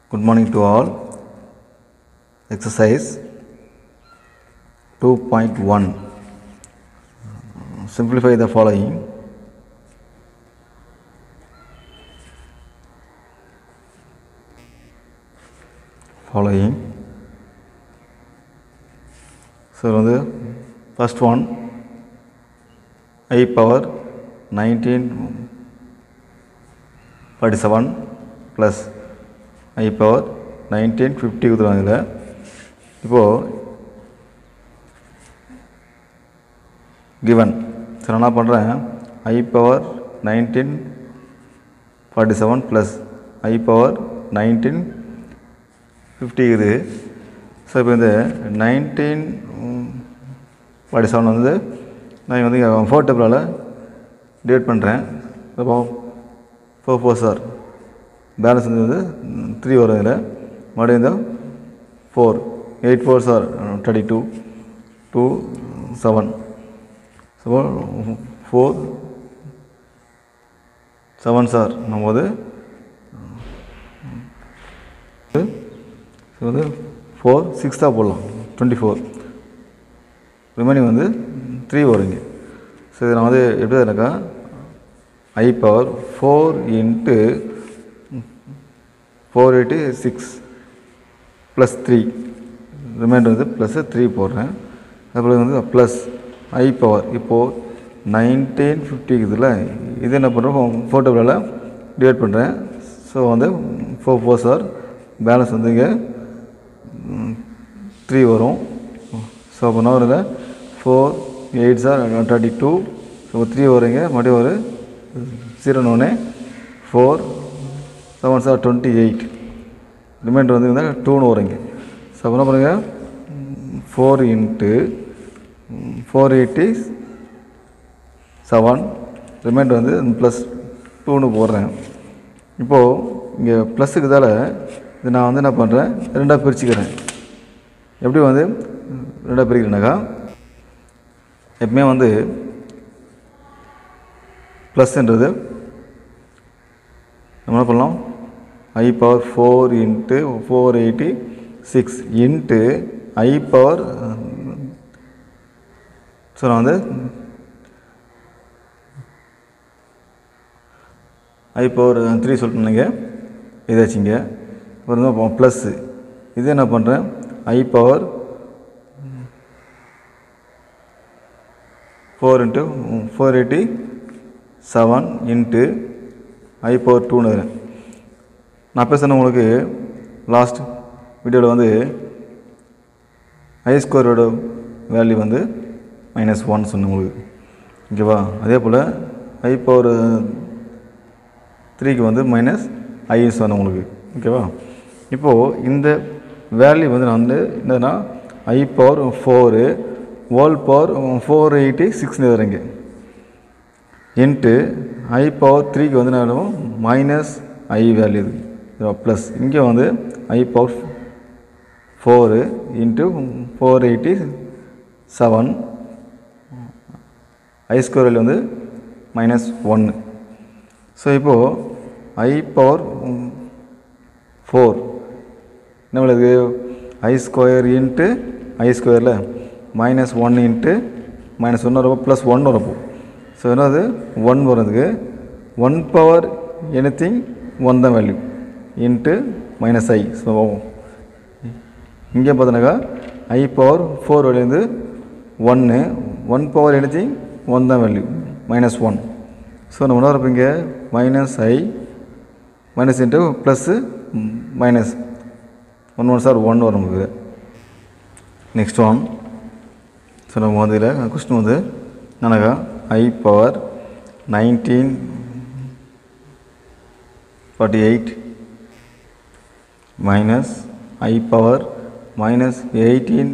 Good morning to all. Exercise 2.1. Simplify the following. Following. So வந்து first one i power 19 47 plus i power 19 50 கொடுத்துருவாங்க இதில் இப்போது given சரி நான் என்ன பண்ணுறேன் i power nineteen forty seven plus i power nineteen fifty இது so இப்போ இந்த நைன்டீன் ஃபார்ட்டி செவன் வந்து நான் வந்து ஃபோர் டேபிளால் டிவைட் பண்ணுறேன் இப்போ ஃபோர் ஃபோர் சார் பேலன்ஸ் வந்து த்ரீ வரும் இதில் மறுபடியும் இந்த four eight four are thirty two two seven so four seven are போது வந்து ஃபோர் சிக்ஸ்த்தாக போடலாம் டுவெண்ட்டி ஃபோர் ரிமைனிங் வந்து த்ரீ வருங்க ஸோ இதை நான் வந்து எப்படி இருக்கா i power four into four eighty six plus three remainder வந்து ப்ளஸ்ஸு த்ரீ போடுறேன் அதுபோல் வந்து ப்ளஸ் ஐ பவர் இப்போது நைன்டீன் ஃபிஃப்டி இதில் இது என்ன பண்ணுறோம் ஃபோர் டேபிளில் டிவைட் பண்ணுறேன் ஸோ வந்து ஃபோர் ஃபோர் சார் பேலன்ஸ் வந்து இங்கே த்ரீ வரும் ஸோ அப்போ என்ன வருது four eight are thirty two so three வருங்க மறுபடியும் ஒரு ஜீரோ ஒன்று four seven are twenty eight remainder வந்து இருந்தால் டூன்னு வருங்க ஸோ அப்போ என்ன பண்ணுங்கள் four into four eighty seven remainder வந்து ப்ளஸ் டூன்னு போடுறேன் இப்போது இங்கே ப்ளஸ்ஸுக்கு இதால் இது நான் வந்து என்ன பண்ணுறேன் ரெண்டாக பிரிச்சுக்கிறேன் எப்படி வந்து ரெண்டாக பிரிக்கிறேனாக்கா எப்பவுமே வந்து ப்ளஸ்ன்றது நம்ம என்ன பண்ணலாம் i power four into four eighty six into i power so நான் வந்து ஐ பவர் த்ரீ சொல்லிட்டுங்க இதாச்சுங்க அப்புறம் ப்ளஸ்ஸு இது என்ன பண்ணுறேன் i power four into four eighty seven into i power டூன்னு நான் பேசுன உங்களுக்கு லாஸ்ட் வீடியோவில் வந்து ஐ ஸ்கொயரோட வேல்யூ வந்து மைனஸ் ஒன் சொன்னேன் உங்களுக்கு ஓகேவா அதே போல் ஐ பவர் த்ரீக்கு வந்து மைனஸ் ஐ சொன்னேன் உங்களுக்கு ஓகேவா இப்போது இந்த வேல்யூ வந்து நான் வந்து என்னதுன்னா i power four whole power four eighty சிக்ஸ்னு வரீங்க இன்ட்டு ஐ பவர் த்ரீக்கு வந்து என்ன மைனஸ் ஐ வேல்யூ இது ப்ளஸ் இங்கே வந்து i power four into four eighty seven i square value வந்து மைனஸ் ஒன்று ஸோ இப்போது ஐ பவர் ஃபோர் என்ன உள்ளது ஐ ஸ்கொயர் இன்ட்டு ஐ ஸ்கொயரில் மைனஸ் ஒன் இன்ட்டு மைனஸ் ஒன்று வரப்போ ப்ளஸ் ஒன் வரப்போ ஸோ என்னது ஒன் வரதுக்கு one power anything one தான் value into minus i so இங்கே பார்த்தோன்னாக்கா ஐ பவர் ஃபோர் வேல்யூ வந்து ஒன்று one power anything one தான் வேல்யூ மைனஸ் ஒன் ஸோ நம்ம என்ன வரப்போ இங்கே minus i minus into plus minus one one are one வரும் நமக்கு நெக்ஸ்ட் ஒன் ஸோ நம்ம வந்து இதில் கொஸ்டின் வந்து என்னக்கா i power nineteen forty eight minus i power minus eighteen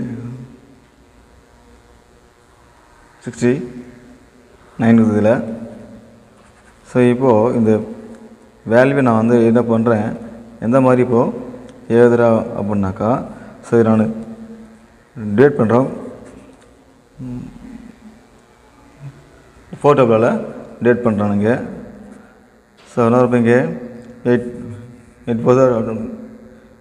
sixty nine இதில் ஸோ இப்போது இந்த வேல்யூவை நான் வந்து என்ன பண்ணுறேன் எந்த மாதிரி இப்போது எழுதுறா அப்படின்னாக்கா ஸோ இதை நான் டேட் பண்ணுறோம் ஃபோட்டோவில் டேட் பண்ணுறானுங்க ஸோ என்ன இருப்பீங்க எயிட் எயிட் ஃபோர்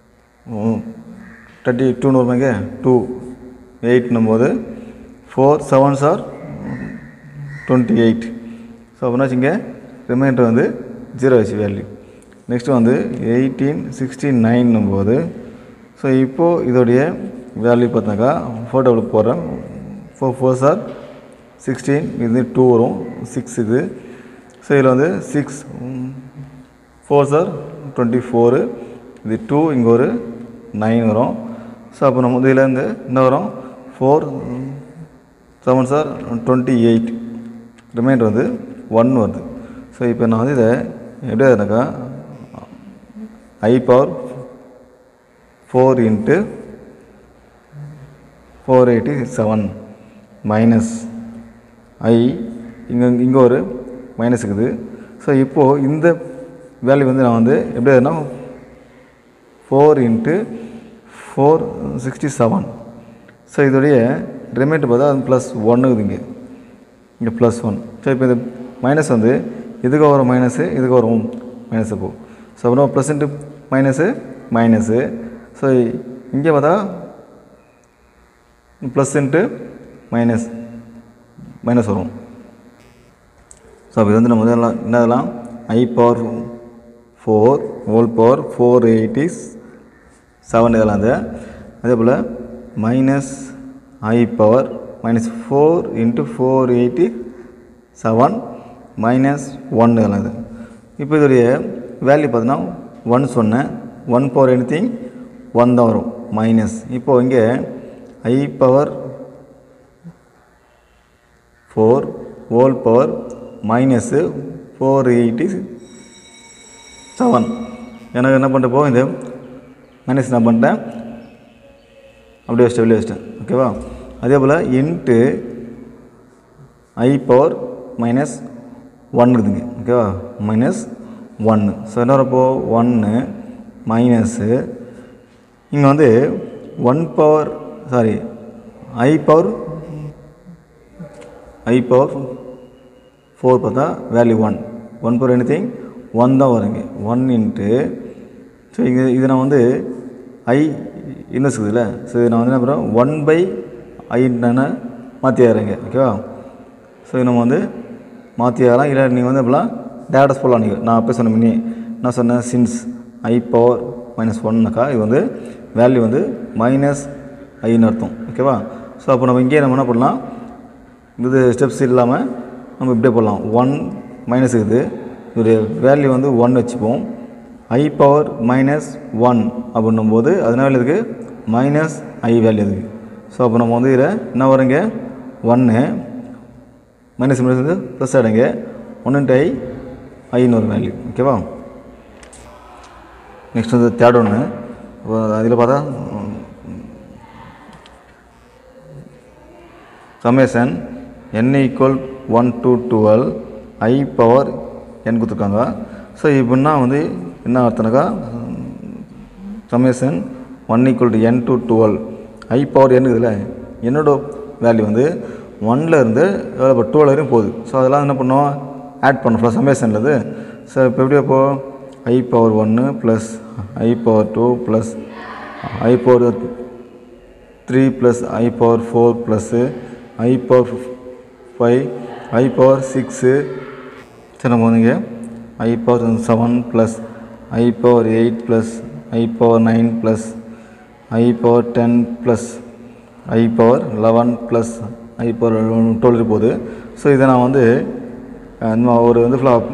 தேர்ட்டி டூன்னு வருமாங்க டூ எயிட்னும் போது four seven are twenty eight so அப்படின்னா வச்சுங்க ரிமைண்டர் வந்து ஜீரோ வச்சு வேல்யூ நெக்ஸ்ட்டு வந்து எயிட்டீன் சிக்ஸ்டி நைன்னும் போது ஸோ இப்போது இதோடைய வேல்யூ பார்த்தாக்கா ஃபோட்டோவில் போடுறேன் ஃபோர் ஃபோர் சார் சிக்ஸ்டீன் இது டூ வரும் சிக்ஸ் இது ஸோ இதில் வந்து six four are twenty four இது டூ இங்கே ஒரு நைன் வரும் ஸோ அப்போ நம்ம வந்து இதுலேருந்து என்ன வரும் four seven are twenty eight remainder வந்து ஒன் வருது ஸோ இப்போ நான் வந்து இதை எப்படி இருந்தாக்கா i power four into four eighty seven minus i இங்கே இங்கே ஒரு மைனஸ் இருக்குது ஸோ இப்போது இந்த வேல்யூ வந்து நான் வந்து எப்படி எதுனா four into four sixty seven so இதோடைய ரிமைண்டர் பார்த்தா அது ப்ளஸ் ஒன்றுக்குது இங்கே இங்கே ப்ளஸ் ஒன் ஸோ இப்போ இந்த மைனஸ் வந்து இதுக்கு வரும் மைனஸு இதுக்கு வரும் மைனஸ் இப்போ ஸோ அப்புறம் plus into minus minus so இங்கே பார்த்தா ப்ளஸ் இன்ட்டு மைனஸ் மைனஸ் வரும் ஸோ அப்போ இது வந்து நம்ம முதல்ல என்ன இதெல்லாம் i power four whole power four eighty seven இதெல்லாம் அது அதே போல் minus i power minus four into four eighty seven minus one இதெல்லாம் இது இப்போ இதோடைய வேல்யூ பார்த்தீங்கன்னா ஒன் சொன்னேன் one power anything one தான் வரும் மைனஸ் இப்போது இங்கே i power four whole power minus four eighty seven எனக்கு என்ன பண்ணிட்டு போ இது மைனஸ் என்ன பண்ணிட்டேன் அப்படியே வச்சிட்டேன் வெளியே வச்சிட்டேன் ஓகேவா அதே போல் into i power minus one இருக்குதுங்க ஓகேவா மைனஸ் ஒன்று ஸோ என்ன வரப்போ ஒன்று மைனஸு இங்கே வந்து one power sorry i power i power four பார்த்தா value one one power anything one தான் வருங்க ஒன் இன்ட்டு ஸோ இது இது நான் வந்து ஐ இன்வெஸ்ட் இருக்குதுல்ல ஸோ இது நான் வந்து என்ன பண்ணுறேன் ஒன் பை ஐ நான் மாற்றி ஆகிறேங்க ஓகேவா ஸோ இது நம்ம வந்து மாற்றி ஆகலாம் இல்லை நீங்கள் வந்து இப்போலாம் டேரக்டாக சொல்லலாம் நீங்கள் நான் அப்போ சொன்ன முன்னே என்ன சொன்னேன் சின்ஸ் ஐ பவர் மைனஸ் ஒன்னாக்கா இது வந்து வேல்யூ வந்து மைனஸ் ஐன்னு அர்த்தம் ஓகேவா ஸோ அப்போ நம்ம இங்கேயே நம்ம என்ன பண்ணலாம் இது ஸ்டெப்ஸ் இல்லாமல் நம்ம இப்படியே போடலாம் ஒன் மைனஸ் இருக்குது இதோடைய வேல்யூ வந்து ஒன் வச்சுப்போம் ஐ பவர் மைனஸ் ஒன் அப்படின்னும் போது அதனால இதுக்கு மைனஸ் ஐ வேல்யூ இருக்குது ஸோ அப்போ நம்ம வந்து இதில் என்ன வருங்க ஒன்று மைனஸ் மைனஸ் வந்து ப்ளஸ் ஆகிடுங்க ஒன்று ஐ ஐன்னு ஒரு வேல்யூ ஓகேவா நெக்ஸ்ட் வந்து தேர்ட் ஒன்று அதில் பார்த்தா summation n equal one to twelve i power n கொடுத்துருக்காங்க ஸோ இப்படின்னா வந்து என்ன அர்த்தம்னாக்கா summation one equal to n to twelve i power n இருக்குதுல்ல என்னோட வேல்யூ வந்து ஒன்ல இருந்து எவ்வளோ இப்போ டுவெல் வரையும் போகுது ஸோ அதெல்லாம் என்ன பண்ணோம் ஆட் பண்ணோம் சமேசனில் இது ஸோ இப்போ எப்படி அப்போ ஐ பவர் ஒன்று plus i power two plus i power three plus i power four plus i power five i power six சரி நம்ம வந்துங்க i power seven plus i power eight plus i power nine plus i power ten plus i power eleven plus i power twelve போகுது so இதை நான் வந்து அஹ், இந்த ஒரு வந்து ஃபுல்லாக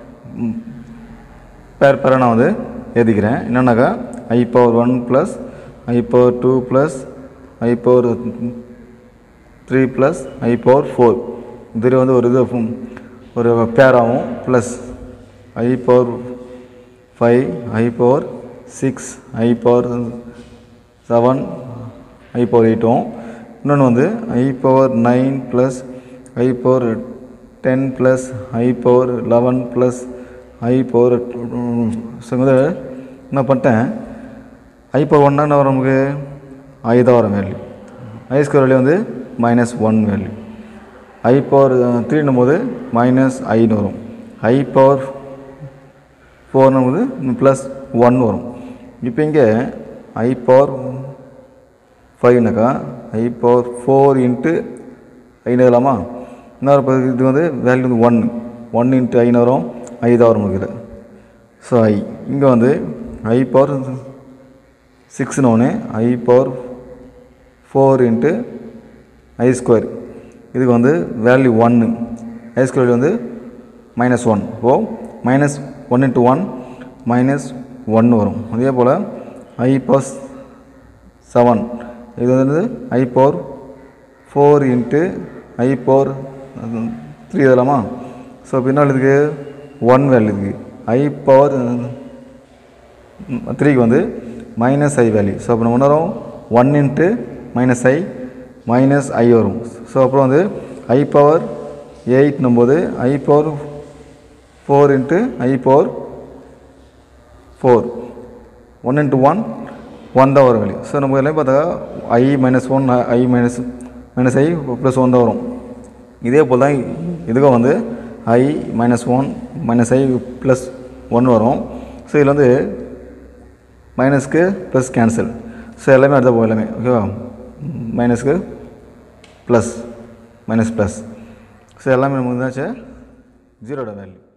பேர் பேராக நான் வந்து எழுதிக்கிறேன் என்னன்னாக்கா i power one plus i power two plus i power three plus i power four இது வந்து ஒரு இது ஃபும், ஒரு பேராகவும் plus i power five i power six i power seven i power எயிட்டும் இன்னொன்று வந்து i power nine plus i power ten plus i power eleven plus i power வந்து என்ன பண்ணிட்டேன் ஐ பவர் ஒன்னா என்ன வரும் நமக்கு ஐ தான் வரும் வேல்யூ ஐ ஸ்கொயர் வேல்யூ வந்து minus one value i power த்ரீன்னும் போது மைனஸ் ஐன்னு வரும் ஐ பவர் ஃபோர்னும் போது ப்ளஸ் ஒன் வரும் இப்போ இங்கே ஐ பவர் ஃபைவ்னாக்கா ஐ பவர் ஃபோர் இன்ட்டு ஐன்னு எழுதலாமா இன்னொரு இப்போ இது வந்து வேல்யூ வந்து ஒன் ஒன் இன்ட்டு ஐன்னு வரும் ஐ தான் வரும் நமக்கு ஸோ ஐ இங்கே வந்து ஐ பவர் சிக்ஸ்னு ஒன்று i power four into i square இதுக்கு வந்து வேல்யூ ஒன்று ஐ ஸ்கொயர் வந்து minus one oh minus one into one minus ஒன்று வரும் அதே போல் ஐ பவர் செவன் இது வந்து i power four into i power three எழுதலாமா ஸோ பின்னால் இதுக்கு ஒன் வேல்யூ இருக்குது ஐ பவர் த்ரீக்கு வந்து மைனஸ் ஐ வேல்யூ ஸோ அப்போ நம்ம என்ன வரும் one into minus i minus i வரும் ஸோ அப்புறம் வந்து ஐ பவர் எயிட்னும் போது i power four into i power four one into one one தான் வரும் வேல்யூ ஸோ நம்ம எல்லாம் பார்த்தா i minus one i minus minus i plus one தான் வரும் இதே போல் தான் இதுக்கும் வந்து i minus one minus i plus one வரும் ஸோ இதில் வந்து மைனஸ்க்கு ப்ளஸ் கேன்சல் ஸோ எல்லாமே அடுத்த போகும் எல்லாமே ஓகேவா மைனஸ்க்கு ப்ளஸ் மைனஸ் ப்ளஸ் ஸோ எல்லாமே நமக்கு என்னாச்சு ஜீரோட வேல்யூ